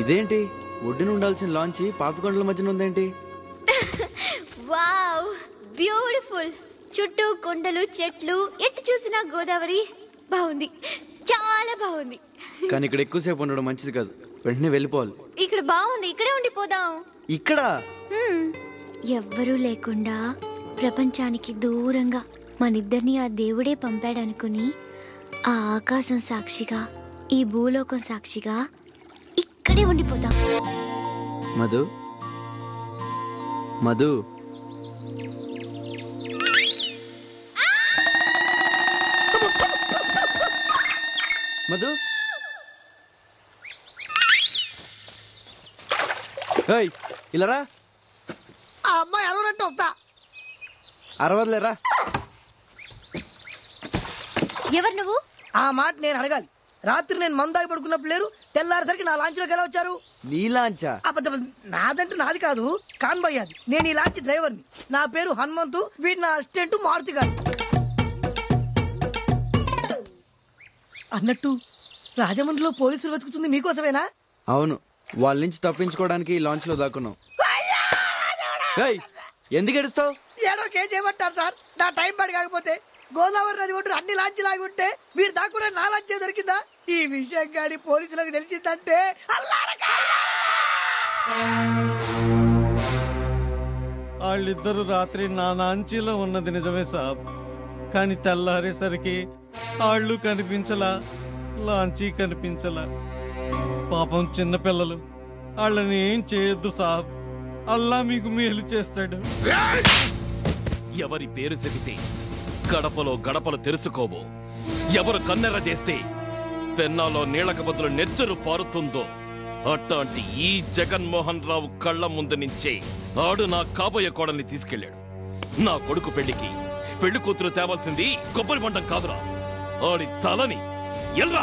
ఇదేంటి ఒడ్డున ఉండాల్సిన లాంచి పాపికొండల మధ్యన ఉందేంటి వావ్ బ్యూటిఫుల్ చుట్టూ కొండలు చెట్లు ఎటు చూసినా గోదావరి బాగుంది చాలా బాగుంది కానీ ఇక్కడ ఎక్కువసేపు ఉండడం మంచిది కాదు వెంటనే వెళ్ళిపోవాలి ఇక్కడ బాగుంది ఇక్కడే ఉండిపోదాం ఇక్కడ హ్మ్. ఎవ్వరూ లేకుండా ప్రపంచానికి దూరంగా మనిద్దరిని ఆ దేవుడే పంపాడనుకుని ఆ ఆకాశం సాక్షిగా ఈ భూలోకం సాక్షిగా ఇక్కడే ఉండిపోదాం మధు మధు మధు ఏయ్ ఇలా రా ఆ అమ్మాయి అరవనంటే వస్తా అరవదులేరా ఎవరు నువ్వు ఆ మాట నేను అడగాలి రాత్రి నేను మందాగి పడుకున్నప్పుడు లేరు తెల్లారేసరికి నా లాంచ్లోకి ఎలా వచ్చారు నీలాంచా అబద్ధం నాదంటే నాది కాదు కాన్బాయ్ అది నేను ఈ లాంచ్ డ్రైవర్ని నా పేరు హనుమంతు వీడు నా అసిస్టెంట్ మారుతి గారు అన్నట్టు రాజమండ్రిలో పోలీసులు వెతుకుతుంది మీకోసమేనా అవును వాళ్ళ నుంచి తప్పించుకోవడానికి ఈ లాంచ్ లో దాక్కున్నాం ఏయ్ ఎందుకు ఏడుస్తావు ఏడో ఏం చేయమంటారు సార్ నా టైం పడి కాకపోతే గోదావరి నది ఒడ్డు అన్ని లాంచ్ లాగి ఉంటే మీరు దాక్కునే నా లాంచ్ దొరికిందా ఈ విషయం గాని పోలీసులకు తెలిసిందంటే అల్లారకా వాళ్ళిద్దరు రాత్రి నా నాంచీలో ఉన్నది నిజమే సాబ్ కానీ తెల్లారేసరికి ఆళ్ళు కనిపించలా లాంచీ కనిపించలా పాపం చిన్నపిల్లలు వాళ్ళని ఏం చేయొద్దు సాబ్ అల్లా మీకు మేలు చేస్తాడు ఎవరి పేరు చెబితే గడపలో గడపలు తెరుచుకోవో ఎవరు కన్నెర చేస్తే పెన్నాలో నీళ్ళక బదులు నెత్తురు పారుతుందో అట్లాంటి ఈ జగన్మోహన్ రావు కళ్ళ ముందు నుంచే ఆడు నా కాబోయే కోడల్ని తీసుకెళ్ళాడు నా కొడుకు పెళ్లికి పెళ్లి కూతురు తేవాల్సింది కొబ్బరి మండం కాదురా ఆడి తలని ఎల్రా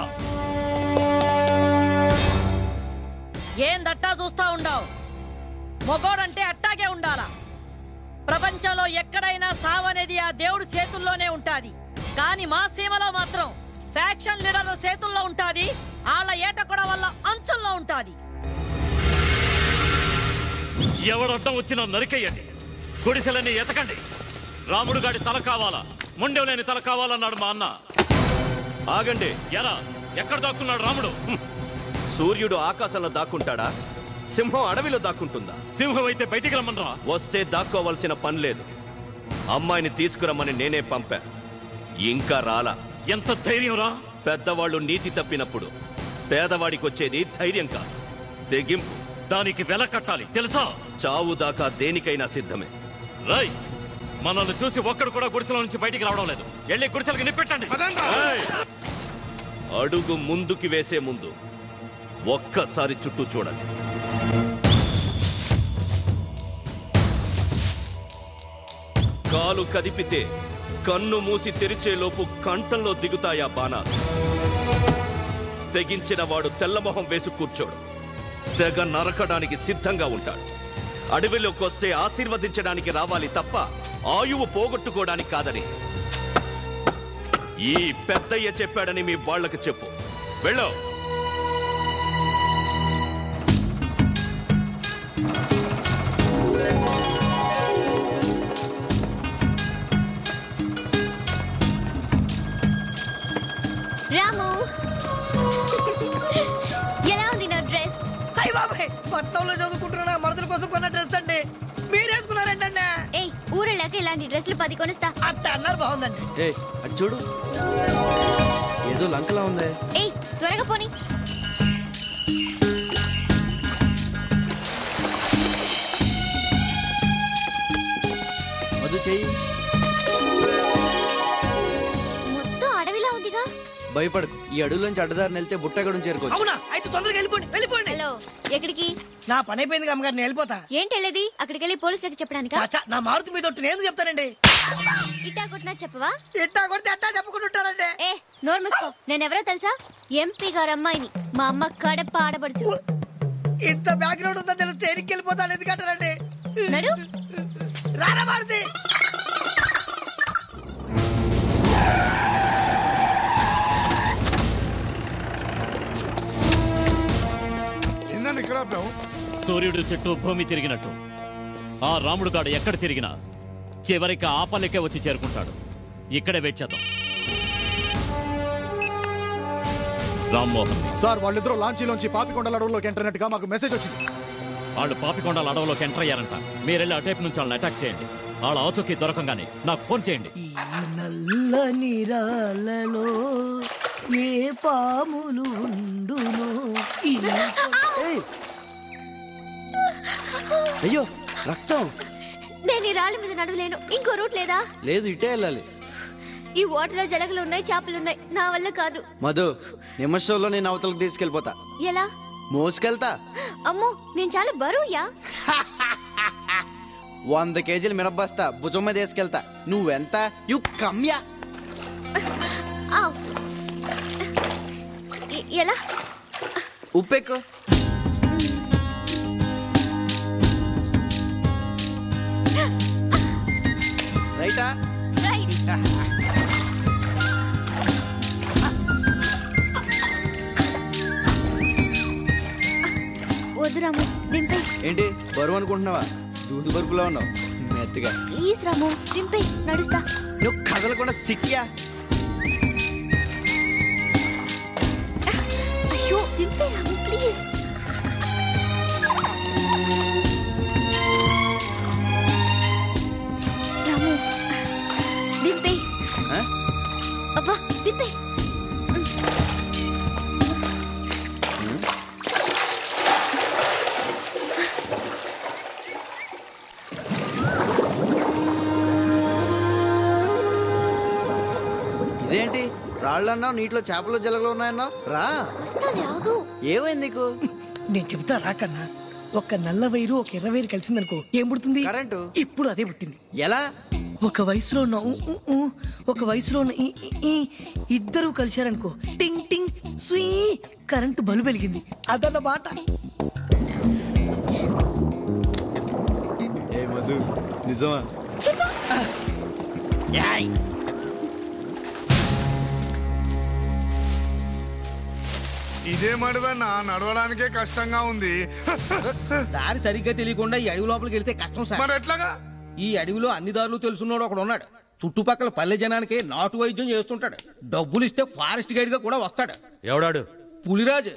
ఏందట్టా చూస్తా ఉండవు మొగోడంటే అట్టాగే ఉండాలా ప్రపంచంలో ఎక్కడైనా సావనేది ఆ దేవుడి చేతుల్లోనే ఉంటాది కానీ మా సీమలో మాత్రం ఫ్యాక్షన్ లీడర్ల చేతుల్లో ఉంటాది వాళ్ళ ఏట కూడా వల్ల అంచుల్లో ఉంటాది ఎవడడ్డం వచ్చినా నరికేయండి గుడిసెలని ఎతకండి రాముడు గాడి తల కావాలా ముండెం లేని తల కావాలన్నాడు మా అన్న ఆగండి ఎరా ఎక్కడ దాక్కున్నాడు రాముడు హ్మ్. సూర్యుడు ఆకాశంలో దాక్కుంటాడా సింహం అడవిలో దాక్కుంటుందా సింహం అయితే బయటికి రమ్మనరా వస్తే దాక్కోవలసిన పని లేదు అమ్మాయిని తీసుకురమ్మని నేనే పంపా ఇంకా రాలా ఎంత ధైర్యం రా పెద్దవాళ్ళు నీతి తప్పినప్పుడు పేదవాడికి వచ్చేది ధైర్యం కాదు తెగింపు దానికి వెల కట్టాలి తెలుసా చావు దాకా దేనికైనా సిద్ధమే రై మనల్ని చూసి ఒక్కడు కూడా గుడిసెల నుంచి బయటికి రావడం లేదు వెళ్ళి గుడిసెలకి నిప్పెట్టండి ఏయ్! అడుగు ముందుకి వేసే ముందు ఒక్కసారి చుట్టూ చూడండి కాలు కదిపితే కన్ను మూసి తెరిచేలోపు కంఠంలో దిగుతాయా బాణాలు తెగించిన వాడు తెల్లమొహం వేసి కూర్చోడు తెగ నరకడానికి సిద్ధంగా ఉంటాడు అడవిలోకి వస్తే ఆశీర్వదించడానికి రావాలి తప్ప ఆయువు పోగొట్టుకోవడానికి కాదని ఈ పెద్దయ్య చెప్పాడని మీ వాళ్ళకి చెప్పు వెళ్ళో రాము ఎలా ఉంది నా డ్రెస్ అయ్య బాబాయ్ పట్నంలో చదువుకుంటున్న నా మరదల కోసం కొన్న డ్రెస్ అండి మీరేసుకున్నారేంటండి ఏయ్ ఊరెళ్ళాక ఇలాంటి డ్రెస్సులు పది కొనిస్తా అట్ట అన్నారు బాగుందండి ఏ అటు చూడు ఏదో లంకలా ఉందే ఏయ్ త్వరగా పోని మధు చెయ్యి మొత్తం అడవిలా ఉందిగా భయపడకు ఈ అడవిలోంచి అడ్డదారిని వెళ్తే బుట్టగడం చేరుకోవచ్చు అవునా అయితే తొందరగా వెళ్ళిపోండి వెళ్ళిపోండి హలో ఎక్కడికి నా పని అయిపోయింది అమ్మగారు నేను వెళ్ళిపోతా ఏంటి వెళ్ళేది అక్కడికి వెళ్ళి పోలీసులకు చెప్పడానికా చాచా నా మారుతి మీద ఒట్టు నేను చెప్తానండి ఇట్టా కొట్టినా చెప్పవా ఇట్టా కొడితే అట్టా చెప్పుకుంటుంటానండి ఏ నోరు మూసుకో నేనెవరో తెలుసా ఎంపీ గారు అమ్మాయిని మా అమ్మ కడప ఆడబడుచు ఇంత బ్యాక్గ్రౌండ్ ఉందని తెలిస్తే ఎనికి వెళ్ళిపోతాను ఎందుకంటారండి నడు రారా మారుతి ఏందండి ఇక్కడ సూర్యుడు చుట్టూ భూమి తిరిగినట్టు ఆ రాముడు గాడు ఎక్కడ తిరిగినా చివరికి ఆపలికే వచ్చి చేరుకుంటాడు ఇక్కడే వెయిట్ చేద్దాం రామ్మోహన్ సార్ వాళ్ళిద్దరూ లాంచీలోంచి పాపికొండల అడవుల్లోకి ఎంటర్నట్టుగా మాకు మెసేజ్ వచ్చింది వాళ్ళు పాపికొండల అడవులోకి ఎంటర్ అయ్యారంట మీరెళ్ళి అటేపు నుంచి వాళ్ళని అటాక్ చేయండి వాళ్ళ ఆచూకీ దొరకంగానే నాకు ఫోన్ చేయండి ఈ నల్ల నిరాలలో ఏ పాములు ఉండును ఈ ఏయ్! అయ్యో రక్తం నేను ఈ రాళ్ళ మీద నడవలేను ఇంకో రూట్ లేదా లేదు ఇటే వెళ్ళాలి ఈ వాటర్ లో జలగలు ఉన్నాయి చేపలు ఉన్నాయి నా వల్ల కాదు మధు నిమిషంలో నేను అవతలకు తీసుకెళ్ళిపోతా ఎలా మోసుకెళ్తా అమ్మో నేను చాలా బరువుయా వంద కేజీలు మినపబస్తా భుజం మీద వేసుకెళ్తా నువ్వెంత యు కమ్యా ఆవ్. ఎ- ఎలా ఉప్పెక్కు రైటా రైట్ వద్దు రాము దింపే ఏంటి బరువు అనుకుంటున్నావా దూది బరుకులో ఉన్నావు మెత్తగా ప్లీజ్ రాము దింపే నడుస్తా నువ్వు కదలకుండా సిక్కియా అయ్యో దింపే రాము ప్లీజ్ రాము దింపే ఆ? అబ్బా దింపే ఇదేంటి రాళ్ళు అన్నావు నీటిలో చేపలు జలగలు ఉన్నాయన్నావు రా వస్తాలే ఆగు ఏమైంది నీకు నేను చెబుతా రాకన్నా ఒక నల్ల వైరు ఒక ఎర్ర వైరు కలిసిందనుకో ఏం పుడుతుంది కరెంటు ఇప్పుడు అదే పుట్టింది ఎలా ఒక వయసులో ఉన్న ఊ, ఊ, ఊ, ఒక వయసులో ఉన్న ఈ, ఈ, ఈ, ఇద్దరు కలిశారనుకో టింగ్ టింగ్ స్వీ కరెంటు బలు వెలిగింది అదన్నమాట ఏ మధు నిజమా యాయ్. ఇదే మడివన్నా నడవడానికే కష్టంగా ఉంది దారి సరిగ్గా తెలియకుండా ఈ అడవి లోపలికి వెళ్తే కష్టం సార్ మరి ఎట్లాగా ఈ అడవిలో అన్ని దారులు తెలుసున్నాడు ఒకడు ఉన్నాడు చుట్టుపక్కల పల్లె జనానికి నాటు వైద్యం చేస్తుంటాడు డబ్బులు ఇస్తే ఫారెస్ట్ గైడ్ గా కూడా వస్తాడు ఎవడాడు పులిరాజు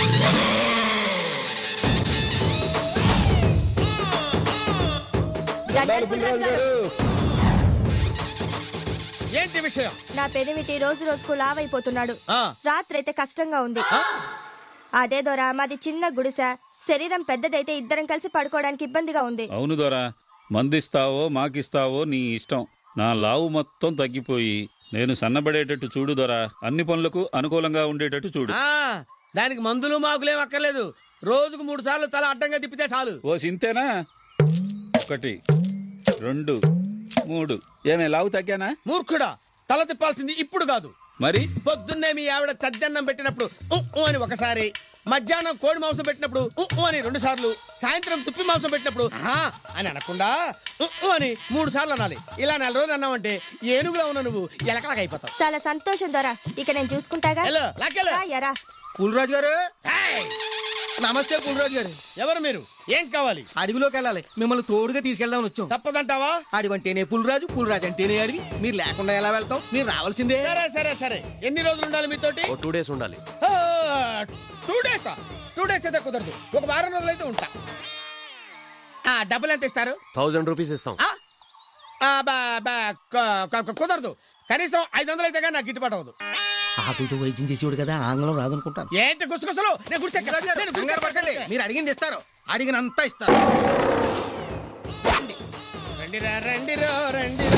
ఏంటి విషయం నా పెనిమిటి రోజు రోజుకు లావైపోతున్నాడు ఆ, రాత్రి అయితే కష్టంగా ఉంది ఆ? అదే దొరా మాది చిన్న గుడిసె శరీరం పెద్దదైతే ఇద్దరం కలిసి పడుకోవడానికి ఇబ్బందిగా ఉంది అవును దొరా మందిస్తావో మాకిస్తావో నీ ఇష్టం నా లావు మొత్తం తగ్గిపోయి నేను సన్నబడేటట్టు చూడు దొరా అన్ని పనులకు అనుకూలంగా ఉండేటట్టు చూడు ఆ, దానికి మందులు మాకులేం అక్కర్లేదు రోజుకు మూడు సార్లు తల అడ్డంగా తిప్పితే చాలు ఓ సింతేనా ఒకటి రెండు మూడు ఏమే లావు తగ్గానా మూర్ఖుడా తల తిప్పాల్సింది ఇప్పుడు కాదు మరి పొద్దున్నే మీ ఆవిడ చద్దన్నం పెట్టినప్పుడు ఉ, ఉ అని ఒకసారి మధ్యాహ్నం కోడి మాంసం పెట్టినప్పుడు ఉ, ఉ అని రెండు సార్లు సాయంత్రం తుప్పి మాంసం పెట్టినప్పుడు ఆహా అని అనకుండా ఉ, ఉ అని మూడు సార్లు అనాలి ఇలా నెల రోజులు అన్నావంటే ఏనుగులో ఉన్న నువ్వు ఎలకలకు అయిపోతావు చాలా సంతోషం దొరా ఇక నేను చూసుకుంటాగా వెళ్ళు, లాక్కెళ్ళు. రా, ఎరా పుల్రాజు గారు హాయ్. నమస్తే పుల్రాజు గారు ఎవరు మీరు ఏం కావాలి అడవిలోకి వెళ్ళాలి మిమ్మల్ని తోడుగా తీసుకెళ్దామని వచ్చాం తప్పదంటావా అడవి అంటేనే పుల్రాజు పుల్రాజు అంటేనే అడవి మీరు లేకుండా ఎలా వెళ్తాం మీరు రావాల్సిందే సరే సరే సరే ఎన్ని రోజులు ఉండాలి మీతోటి ఓ టూ డేస్ ఉండాలి టూ డేస్ టూ డేస్ అయితే కుదరదు ఒక వారం రోజులు అయితే ఉంటా ఆ, డబ్బులు ఎంత ఇస్తారు థౌజండ్ రూపీస్ ఇస్తాం ఆ? ఆ, బా- బా- క- క- కుదరదు కనీసం ఐదు వందలు అయితే కానీ నాకు గిట్టుబాటు అవ్వదు ఆకులతో వైద్యం చేసేవాడు కదా ఆంగ్లం రాదనుకుంటాను ఏంటి గుసగుసలు నేను గుడిసెక్క- నేను కంగారు పడకండి మీరు అడిగింది ఇస్తారు అడిగినంతా ఇస్తారు రండి రండిరా రండిరా రండిరా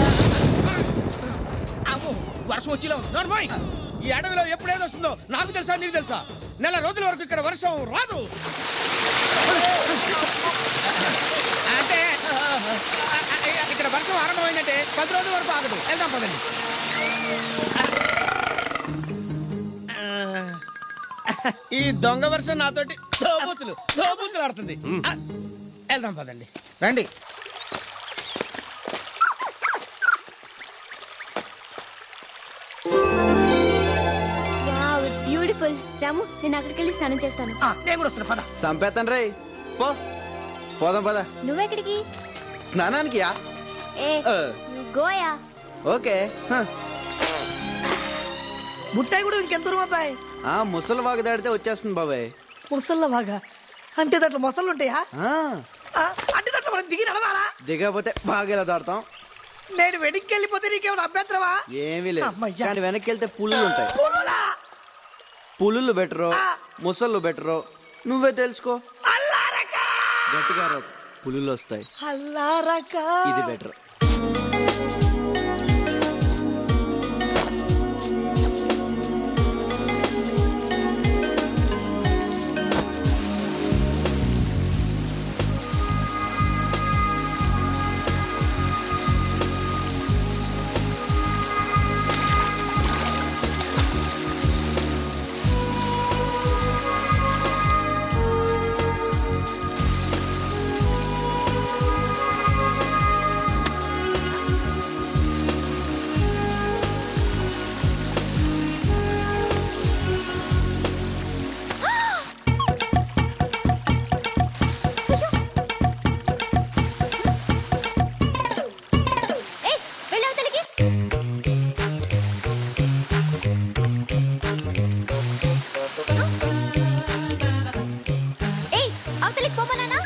అమ్మో వర్షం వచ్చేలా ఉంది నోర్మోయ్ ఈ అడవిలో ఎప్పుడేదో వస్తుందో నాకు తెలుసా నీకు తెలుసా నెల రోజుల వరకు ఇక్కడ వర్షం రాదు అంటే ఇక్కడ వర్షం ఆరంభమైందంటే పది రోజుల వరకు ఆగదు వెళ్దాం పదండి ఈ దొంగ వర్షం నాతోటి దోబూతులు దోబూతులు ఆడుతుంది ఆ, వెళ్దాం పదండి రండి వావ్ ఇట్స్ బ్యూటిఫుల్ రాము నేను అక్కడికి వెళ్ళి స్నానం చేస్తాను నేను కూడా వస్తున్నా పద చంపేస్తాను రే పో పోదాం పద నువ్వెక్కడికి స్నానానికి యా ఏ ఆ, గోయా ఓకే హ. బుట్టాయి కూడా ఇంకెంత దూరం అబ్బాయి ఆ ముసలి వాగు దాడితే వచ్చేస్తుంది బాబాయ్ ముసళ్ళ బాగా అంటే దాంట్లో మొసళ్ళు ఉంటాయా ఆ, ఆ, అంటే దాంట్లో మనం దిగి నడవాలా దిగకపోతే బాగా ఇలా దాడతాం నేను వెనక్కి వెళ్ళిపోతే నీకేమైనా అభ్యంతరమా ఏమీ లేదు అమ్మయ్యా. కానీ వెనక్కి వెళ్తే పులులు ఉంటాయి పులులా? పులులు బెటరు ముసళ్ళు బెటరు నువ్వే తెలుసుకో గట్టిగా రా పులులు వస్తాయి అల్లారకా ఇది బెటర్ ఏయ్ వెళ్ళవతలికి ఏయ్ అవతలికి పోమన్నానా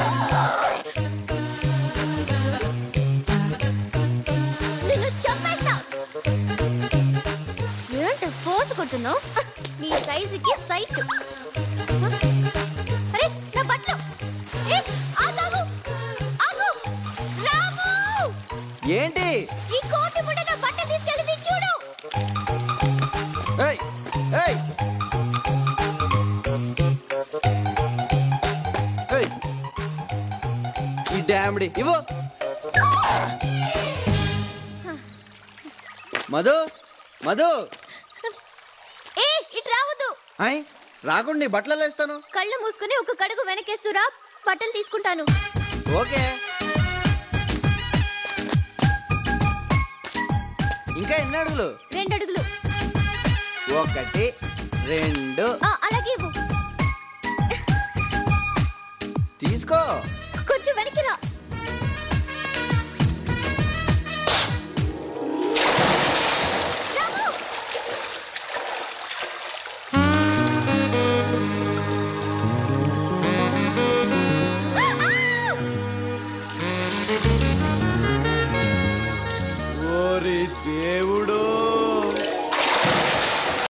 నిన్ను చంపేస్తా ఏంటి ఫోర్స్ కొడుతున్నావు నీ సైజుకి సైట్ అరే నా బట్టలు ఏ ఆగాగు ఆగు రాము ఏంటి ఈ కోతి ముట్ట నా బట్ట తీసుకెళ్ళి నీకు చూడు ఏయ్ ఏయ్ ఏయ్ ఈ డామిడి ఇవ్వు మధు మధు ఏ ఇటు రావద్దు అయ్ రాకుండా నీ బట్టలు వేస్తాను కళ్ళు మూసుకుని ఒక కడుగు వెనకేస్తురా బట్టలు తీసుకుంటాను ఓకే ఇంకా ఎన్ని అడుగులు రెండు అడుగులు ఒకటి రెండు ఆ, అలాగే ఇవ్వు తీసుకో కొంచెం వెనక్కి రా రాము! ఓరి దేవుడు